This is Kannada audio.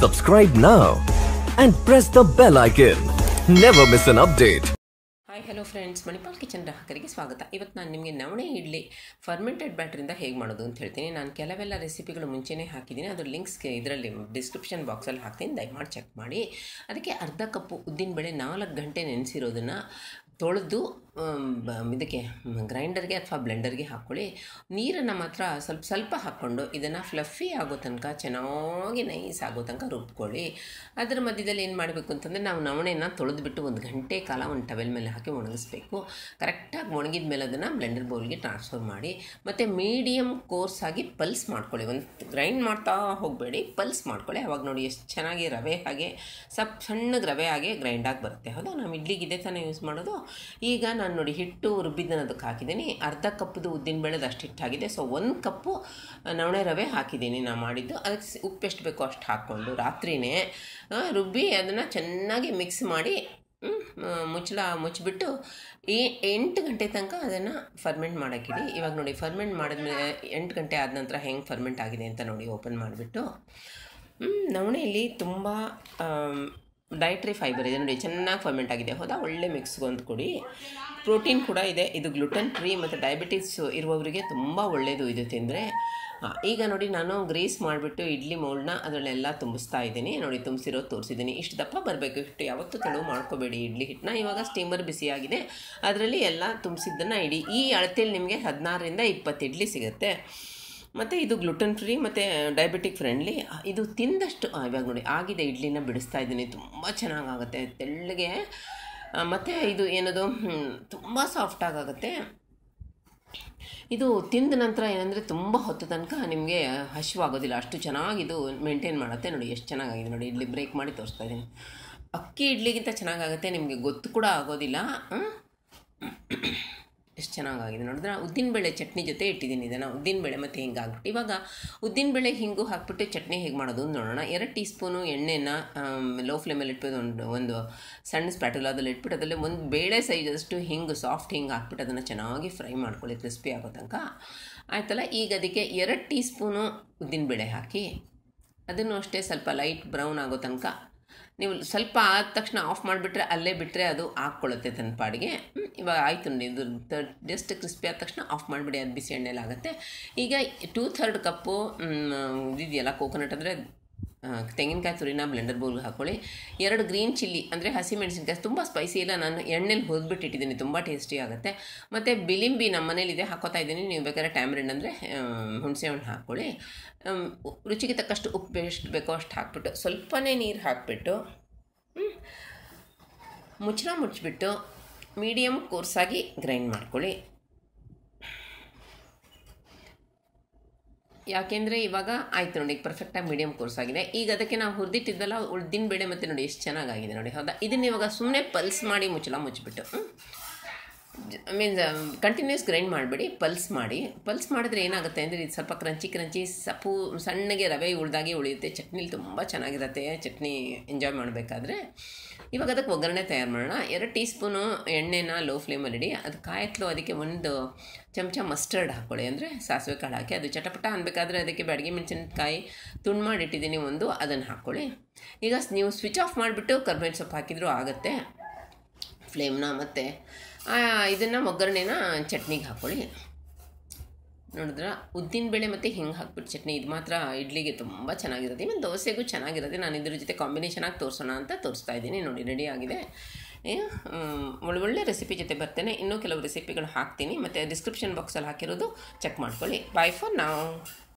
Subscribe now and press the bell icon. Never miss an update. Hi hello friends Manipal kitchen ಗ್ರಾಹಕರಿಗೆ ಸ್ವಾಗತ ಇವತ್ತು ನಾನು ನಿಮಗೆ ನವಣೆ ಇಡ್ಲಿ ಫರ್ಮೆಂಟೆಡ್ ಬ್ಯಾಟ್ರಿಂದ ಹೇಗೆ ಮಾಡೋದು ಅಂತ ಹೇಳ್ತೀನಿ ನಾನು ಕೆಲವೆಲ್ಲ ರೆಸಿಪಿಗಳು ಮುಂಚೆನೇ ಹಾಕಿದ್ದೀನಿ ಅದ್ರ ಲಿಂಕ್ಸ್ಗೆ ಇದರಲ್ಲಿ ಡಿಸ್ಕ್ರಿಪ್ಷನ್ ಬಾಕ್ಸಲ್ಲಿ ಹಾಕ್ತೀನಿ ದಯಮಾಡಿ ಚೆಕ್ ಮಾಡಿ ಅದಕ್ಕೆ ಅರ್ಧ ಕಪ್ಪು ಉದ್ದಿನಬೇಳೆ ನಾಲ್ಕು ಗಂಟೆ ನೆನೆಸಿರೋದನ್ನು ತೊಳೆದು ಆಮ್, ಬ- ಇದಕ್ಕೆ ಗ್ರೈಂಡರ್ಗೆ ಅಥವಾ ಬ್ಲೆಂಡರ್ಗೆ ಹಾಕ್ಕೊಳ್ಳಿ ನೀರನ್ನು ಮಾತ್ರ ಸ್ವಲ್ಪ ಸ್ವಲ್ಪ ಹಾಕ್ಕೊಂಡು ಇದನ್ನು ಫ್ಲಫಿ ಆಗೋ ತನಕ ಚೆನ್ನಾಗಿ ನೈಸ್ ಆಗೋ ತನಕ ರುಬ್ಕೊಳ್ಳಿ ಅದರ ಮಧ್ಯದಲ್ಲಿ ಏನು ಮಾಡಬೇಕು ಅಂತಂದರೆ ನಾವು ನವಣೆನ ತೊಳೆದ್ಬಿಟ್ಟು ಒಂದು ಗಂಟೆ ಕಾಲ ಒಂದು ಟವೆಲ್ ಮೇಲೆ ಹಾಕಿ ಒಣಗಿಸ್ಬೇಕು ಕರೆಕ್ಟಾಗಿ ಒಣಗಿದ ಮೇಲೆ ಅದನ್ನು ಬ್ಲೆಂಡರ್ ಬೌಲ್ಗೆ ಟ್ರಾನ್ಸ್ಫರ್ ಮಾಡಿ ಮತ್ತು ಮೀಡಿಯಮ್ ಕೋರ್ಸ್ ಆಗಿ ಪಲ್ಸ್ ಮಾಡ್ಕೊಳ್ಳಿ ಒಂದು ಗ್ರೈಂಡ್ ಮಾಡ್ತಾ ಹೋಗಬೇಡಿ ಪಲ್ಸ್ ಮಾಡ್ಕೊಳ್ಳಿ ಅವಾಗ ನೋಡಿ ಎಷ್ಟು ಚೆನ್ನಾಗಿ ರವೆ ಹಾಗೆ ಸ್ವಲ್ಪ ಸಣ್ಣಗೆ ರವೆ ಹಾಗೆ ಗ್ರೈಂಡ್ ಆಗಿ ಬರುತ್ತೆ ಹೌದಾ ನಾವು ಇಡ್ಲಿಗೆ ಇದೇ ತಾನೇ ಯೂಸ್ ಮಾಡೋದು ಈಗ ನಾನು ನೋಡಿ ಹಿಟ್ಟು ರುಬ್ಬಿದ್ದನ್ನು ಅದಕ್ಕೆ ಹಾಕಿದ್ದೀನಿ ಅರ್ಧ ಕಪ್ಪದು ಉದ್ದಿನ ಬೇಳೆದು ಅಷ್ಟು ಹಿಟ್ಟಾಗಿದೆ ಸೊ ಒಂದು ಕಪ್ಪು ನವಣೆ ರವೆ ಹಾಕಿದ್ದೀನಿ ನಾನು ಮಾಡಿದ್ದು ಅದಕ್ಕೆ ಸ್- ಉಪ್ಪು ಎಷ್ಟು ಬೇಕೋ ಅಷ್ಟು ಹಾಕ್ಕೊಂಡು ರಾತ್ರಿನೇ ಆ, ರುಬ್ಬಿ ಅದನ್ನು ಚೆನ್ನಾಗಿ ಮಿಕ್ಸ್ ಮಾಡಿ ಹ್ಮ್, ಆ, ಮುಚ್ಚಳ ಮುಚ್ಚಿಬಿಟ್ಟು ಈ ಎಂಟು ಗಂಟೆ ತನಕ ಅದನ್ನು ಫರ್ಮೆಂಟ್ ಮಾಡೋಕ್ಕಿಡಿ ಇವಾಗ ನೋಡಿ ಫರ್ಮೆಂಟ್ ಮಾಡಿದ್ಮೇಲೆ ಎಂಟು ಗಂಟೆ ಆದ ನಂತರ ಹೆಂಗೆ ಫರ್ಮೆಂಟ್ ಆಗಿದೆ ಅಂತ ನೋಡಿ ಓಪನ್ ಮಾಡಿಬಿಟ್ಟು ನವಣೆಯಲ್ಲಿ ತುಂಬ ಡೈಟ್ರಿ ಫೈಬರ್ ಇದೆ ನೋಡಿ ಚೆನ್ನಾಗಿ ಫರ್ಮೆಂಟ್ ಆಗಿದೆ ಹೌದಾ ಒಳ್ಳೆ ಮಿಕ್ಸ್ಗೊಂದು ಕೊಡಿ ಪ್ರೋಟೀನ್ ಕೂಡ ಇದೆ ಇದು ಗ್ಲುಟನ್ ಫ್ರೀ ಮತ್ತು ಡಯಾಬಿಟಿಸ್ ಇರುವವರಿಗೆ ತುಂಬ ಒಳ್ಳೆಯದು ಇದು ತಿಂದರೆ ಈಗ ನೋಡಿ ನಾನು ಗ್ರೀಸ್ ಮಾಡಿಬಿಟ್ಟು ಇಡ್ಲಿ ಮೌಲ್ಡ್ನ ಅದರಲ್ಲೆಲ್ಲ ತುಂಬಿಸ್ತಾ ಇದ್ದೀನಿ ನೋಡಿ ತುಂಬಿಸಿರೋದು ತೋರಿಸಿದ್ದೀನಿ ಇಷ್ಟು ದಪ್ಪ ಬರಬೇಕು ಹಿಟ್ಟು ಯಾವತ್ತೂ ತೆಳು ಮಾಡ್ಕೋಬೇಡಿ ಇಡ್ಲಿ ಹಿಟ್ಟನ್ನ ಇವಾಗ ಸ್ಟೀಮರ್ ಬಿಸಿಯಾಗಿದೆ ಅದರಲ್ಲಿ ಎಲ್ಲ ತುಂಬಿಸಿದ್ದನ್ನು ಇಡಿ ಈ ಅಳತೆಯಲ್ಲಿ ನಿಮಗೆ ಹದಿನಾರರಿಂದ ಇಪ್ಪತ್ತು ಇಡ್ಲಿ ಸಿಗುತ್ತೆ ಮತ್ತು ಇದು ಗ್ಲುಟನ್ ಫ್ರೀ ಮತ್ತು ಡಯಾಬಿಟಿಕ್ ಫ್ರೆಂಡ್ಲಿ ಇದು ತಿಂದಷ್ಟು ಆ, ಇವಾಗ ನೋಡಿ ಆಗಿದೆ ಇಡ್ಲಿನ ಬಿಡಿಸ್ತಾ ಇದ್ದೀನಿ ತುಂಬ ಚೆನ್ನಾಗಾಗುತ್ತೆ ತೆಳ್ಳಗೆ ಮತ್ತು ಇದು ಏನದು ತುಂಬ ಸಾಫ್ಟಾಗುತ್ತೆ ಇದು ತಿಂದ ನಂತರ ಏನಂದರೆ ತುಂಬ ಹೊತ್ತು ತನಕ ನಿಮಗೆ ಹಸಿವಾಗೋದಿಲ್ಲ ಅಷ್ಟು ಚೆನ್ನಾಗಿದು ಮೇಂಟೈನ್ ಮಾಡುತ್ತೆ ನೋಡಿ ಎಷ್ಟು ಚೆನ್ನಾಗಾಗಿದೆ ನೋಡಿ ಇಡ್ಲಿ ಬ್ರೇಕ್ ಮಾಡಿ ತೋರಿಸ್ತಾ ಇದ್ದೀನಿ ಅಕ್ಕಿ ಇಡ್ಲಿಗಿಂತ ಚೆನ್ನಾಗಾಗುತ್ತೆ ನಿಮಗೆ ಗೊತ್ತು ಕೂಡ ಆಗೋದಿಲ್ಲ ಹ್ಮ್? ಎಷ್ಟು ಚೆನ್ನಾಗಾಗಿದೆ ನೋಡಿದ್ರೆ ಉದ್ದಿನಬೇಳೆ ಚಟ್ನಿ ಜೊತೆ ಇಟ್ಟಿದ್ದೀನಿ ಇದನ್ನು ಉದ್ದಿನಬೇಳೆ ಮತ್ತು ಹಿಂಗೆ ಹಾಕ್ಬಿಟ್ಟು ಇವಾಗ ಉದ್ದಿನಬೇಳೆ ಹಿಂಗು ಹಾಕ್ಬಿಟ್ಟು ಚಟ್ನಿ ಹೇಗೆ ಮಾಡೋದು ಅಂತ ನೋಡೋಣ ಎರಡು ಟೀ ಸ್ಪೂನು ಎಣ್ಣೆನ ಲೋ ಫ್ಲೇಮಲ್ಲಿ ಇಟ್ಬಿಟ್ಟು ಒಂದು ಒಂದು ಸಣ್ಣ ಸ್ಪ್ಯಾಟುಲಾದಲ್ಲಿ ಇಟ್ಬಿಟ್ಟು ಅದರಲ್ಲಿ ಒಂದು ಬೇಳೆ ಸೈಜಷ್ಟು ಹಿಂಗು ಸಾಫ್ಟ್ ಹಿಂಗೆ ಹಾಕ್ಬಿಟ್ಟು ಅದನ್ನು ಚೆನ್ನಾಗಿ ಫ್ರೈ ಮಾಡ್ಕೊಳ್ಳಿ ಕ್ರಿಸ್ಪಿ ಆಗೋ ತನಕ ಆಯ್ತಲ್ಲ ಈಗ ಅದಕ್ಕೆ ಎರಡು ಟೀ ಸ್ಪೂನು ಉದ್ದಿನಬೇಳೆ ಹಾಕಿ ಅದನ್ನು ಅಷ್ಟೇ ಸ್ವಲ್ಪ ಲೈಟ್ ಬ್ರೌನ್ ಆಗೋ ತನಕ ನೀವು ಸ್ವಲ್ಪ ಆದ ತಕ್ಷಣ ಆಫ್ ಮಾಡಿಬಿಟ್ರೆ ಅಲ್ಲೇ ಬಿಟ್ಟರೆ ಅದು ಹಾಕ್ಕೊಳ್ಳುತ್ತೆ ತನ್ನ ಪಾಡಿಗೆ ಹ್ಮ್, ಇವಾಗ ಆಯಿತು ನೋಡಿ ಇದು ಜಸ್ಟ್ ಕ್ರಿಸ್ಪಿ ಆದ ತಕ್ಷಣ ಆಫ್ ಮಾಡಿಬಿಡಿ ಅದು ಬಿಸಿ ಎಣ್ಣೆಲಿ ಆಗುತ್ತೆ ಈಗ ಟೂ ಥರ್ಡ್ ಕಪ್ಪು ಇದೆಯಲ್ಲ ಕೋಕೋನಟ್ ಅಂದರೆ ತೆಂಗಿನಕಾಯಿ ತುರಿನ ಬ್ಲೆಂಡರ್ ಬೌಲ್ಗೆ ಹಾಕ್ಕೊಳ್ಳಿ ಎರಡು ಗ್ರೀನ್ ಚಿಲ್ಲಿ ಅಂದರೆ ಹಸಿ ಮೆಣಸಿನ್ಕಾಯಿ ತುಂಬ ಸ್ಪೈಸಿ ಇಲ್ಲ ನಾನು ಎಣ್ಣೆಲಿ ಹುರಿದ್ಬಿಟ್ಟು ಇಟ್ಟಿದ್ದೀನಿ ತುಂಬ ಟೇಸ್ಟಿ ಆಗುತ್ತೆ ಮತ್ತು ಬಿಲಿಂಬಿ ನಮ್ಮ ಮನೇಲಿದೆ ಹಾಕೋತಾ ಇದ್ದೀನಿ ನೀವು ಬೇಕಾದ್ರೆ ಟ್ಯಾಮ್ರಿನ್ ಅಂದರೆ ಹುಣಸೆ ಹಣ್ಣು ಹಾಕ್ಕೊಳ್ಳಿ ಆಮ್, ಉ- ರುಚಿಗೆ ತಕ್ಕಷ್ಟು ಉಪ್ಪು ಎಷ್ಟು ಬೇಕೋ ಅಷ್ಟು ಹಾಕ್ಬಿಟ್ಟು ಸ್ವಲ್ಪನೇ ನೀರು ಹಾಕ್ಬಿಟ್ಟು ಹ್ಮ್, ಮುಚ್ಚಳ ಮುಚ್ಚಿಬಿಟ್ಟು ಮೀಡಿಯಮ್ ಕೋರ್ಸಾಗಿ ಗ್ರೈಂಡ್ ಮಾಡ್ಕೊಳ್ಳಿ ಯಾಕೆಂದರೆ ಇವಾಗ ಆಯಿತು ನೋಡಿ ಪರ್ಫೆಕ್ಟಾಗಿ ಮೀಡಿಯಮ್ ಕೋರ್ಸ್ ಆಗಿದೆ ಈಗ ಅದಕ್ಕೆ ನಾವು ಹುರಿದಿಟ್ಟಿದ್ದಲ್ಲ ಉಳ್ದಿನ ಬೇಳೆ ಮತ್ತು ನೋಡಿ ಎಷ್ಟು ಚೆನ್ನಾಗಾಗಿದೆ ನೋಡಿ ಹೌದಾ ಇದನ್ನ ಇವಾಗ ಸುಮ್ಮನೆ ಪಲ್ಸ್ ಮಾಡಿ ಮುಚ್ಚಳ ಮುಚ್ಚಿಬಿಟ್ಟು ಮೀನ್ಸ್ ಕಂಟಿನ್ಯೂಸ್ ಗ್ರೈಂಡ್ ಮಾಡಬೇಡಿ ಪಲ್ಸ್ ಮಾಡಿ ಪಲ್ಸ್ ಮಾಡಿದ್ರೆ ಏನಾಗುತ್ತೆ ಅಂದರೆ ಇದು ಸ್ವಲ್ಪ ಕ್ರಂಚಿ ಕ್ರಂಚಿ ಸಪು ಸಣ್ಣಗೆ ರವೆ ಉಳ್ದಾಗೆ ಉಳಿಯುತ್ತೆ ಚಟ್ನಿಲಿ ತುಂಬ ಚೆನ್ನಾಗಿರುತ್ತೆ ಚಟ್ನಿ ಎಂಜಾಯ್ ಮಾಡಬೇಕಾದ್ರೆ ಇವಾಗ ಅದಕ್ಕೆ ಒಗ್ಗರಣೆ ತಯಾರು ಮಾಡೋಣ ಎರಡು ಟೀ ಸ್ಪೂನು ಎಣ್ಣೆನ ಲೋ ಫ್ಲೇಮಲ್ಲಿ ಇಡಿ ಅದು ಕಾಯತ್ಲು ಅದಕ್ಕೆ ಒಂದು ಚಮಚ ಮಸ್ಟರ್ಡ್ ಹಾಕ್ಕೊಳ್ಳಿ ಅಂದರೆ ಸಾಸಿವೆ ಕಾಳು ಹಾಕಿ ಅದು ಚಟಪಟ ಅನ್ಬೇಕಾದ್ರೆ ಅದಕ್ಕೆ ಬ್ಯಾಡಗಿ ಮೆಣಸಿನ್ಕಾಯಿ ತುಂಡು ಮಾಡಿಟ್ಟಿದ್ದೀನಿ ಒಂದು ಅದನ್ನು ಹಾಕ್ಕೊಳ್ಳಿ ಈಗ ನೀವು ಸ್ವಿಚ್ ಆಫ್ ಮಾಡಿಬಿಟ್ಟು ಕರ್ಬೇವಿನ ಸೊಪ್ಪು ಹಾಕಿದರೂ ಆಗುತ್ತೆ ಫ್ಲೇಮ್ನ ಮತ್ತು ಇದನ್ನು ಒಗ್ಗರಣೆನ ಚಟ್ನಿಗೆ ಹಾಕ್ಕೊಳ್ಳಿ ನೋಡಿದ್ರ ಉದ್ದಿನಬೇಳೆ ಮತ್ತು ಹಿಂಗೆ ಹಾಕ್ಬಿಟ್ಟು ಚಟ್ನಿ ಇದು ಮಾತ್ರ ಇಡ್ಲಿಗೆ ತುಂಬ ಚೆನ್ನಾಗಿರುತ್ತೆ ಇವನ್ ದೋಸೆಗೂ ಚೆನ್ನಾಗಿರುತ್ತೆ ನಾನು ಇದ್ರ ಜೊತೆ ಕಾಂಬಿನೇಷನಾಗಿ ತೋರಿಸೋಣ ಅಂತ ತೋರಿಸ್ತಾ ಇದ್ದೀನಿ ನೋಡಿ ರೆಡಿ ಆಗಿದೆ ಏ, ಮ್, ಒಳ್ಳೊಳ್ಳೆ ರೆಸಿಪಿ ಜೊತೆ ಬರ್ತೇನೆ ಇನ್ನೂ ಕೆಲವು ರೆಸಿಪಿಗಳು ಹಾಕ್ತೀನಿ ಮತ್ತು ಡಿಸ್ಕ್ರಿಪ್ಷನ್ ಬಾಕ್ಸಲ್ಲಿ ಹಾಕಿರೋದು ಚೆಕ್ ಮಾಡ್ಕೊಳ್ಳಿ ಬಾಯ್ ಫಾರ್ ನಾವು